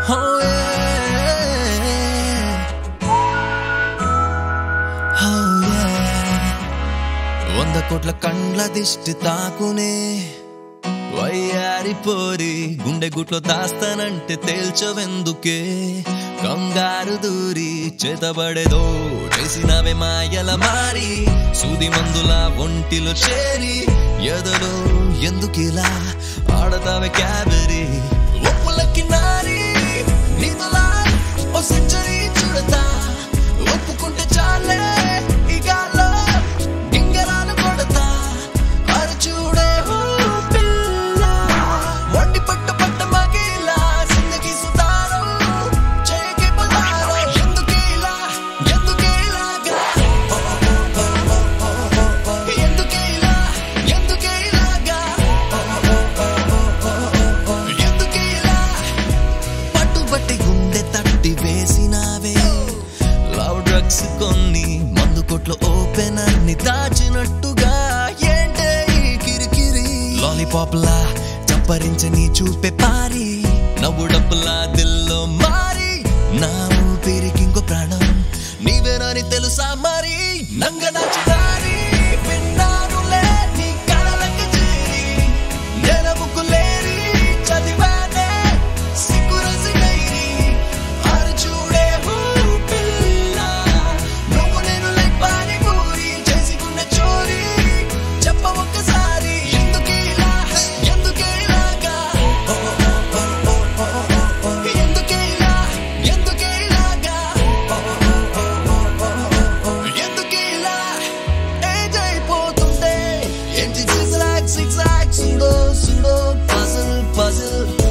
Oh yeah. Oh yeah. వంద కోట్ల కండ్ల దిష్టి తాకునే వయ్యారిపోరి గుండె గుట్లో దాస్తానంటే తేల్చవెందుకే కంగారు దూరి చేతబడేదో చేసినవే మాయల మారి సూది మందుల ఒంటిలో చేరి ఎదలో ఎందుకిలా ఆడతావే క్యాబరీ ఒప్పులకి నారి నీతులా ఓ సెంచరీ చూడతా ఒప్పుకుంటే చాలే ఈ గాల్లో గింగరాలు కొడతా అరు చూడే ఓ పిల్ల వండి పట్టు పట్ట మగిలా జిందగీ సుతారో చేయకి పదారో ఎందుకిలా ఎందుకిలాగా ఎందుకిలా ఎందుకిలాగా ఎందుకిలా పట్టుబట్టి గుండె తట్టి వేసినావే లవ్ డ్రగ్స్ కొన్ని మందు కొట్లు ఓపెన్ అన్ని దాచినట్టుగా ఏంటే ఈ కిరికిరి లాలీపాప్ లా చప్పరించని చూపే పారి నవ్వు డప్పులా దిల్లో మారి నా ఊపిరికి ఇంకో ప్రాణం నీవేనని తెలుసా మరి నంగనాచినారి విన్నానులే నీ కలలకి చేరి నెలముకులేరి చదివానే సిగ్గురసి డైరీ అరు చూడే హూ పిల్ల నువ్వు నేను లైక్ పానీపూరి చేసుకున్న చోరీ చెప్ప ఒక్కసారి ఎందుకిలా ఎందుకిలాగా ఎందుకిలా ఎందుకిలాగా ఎందుకిలా ఏజ్ అయిపోతుంటే ఏంటి six lock six lock sudo sudo puzzle puzzle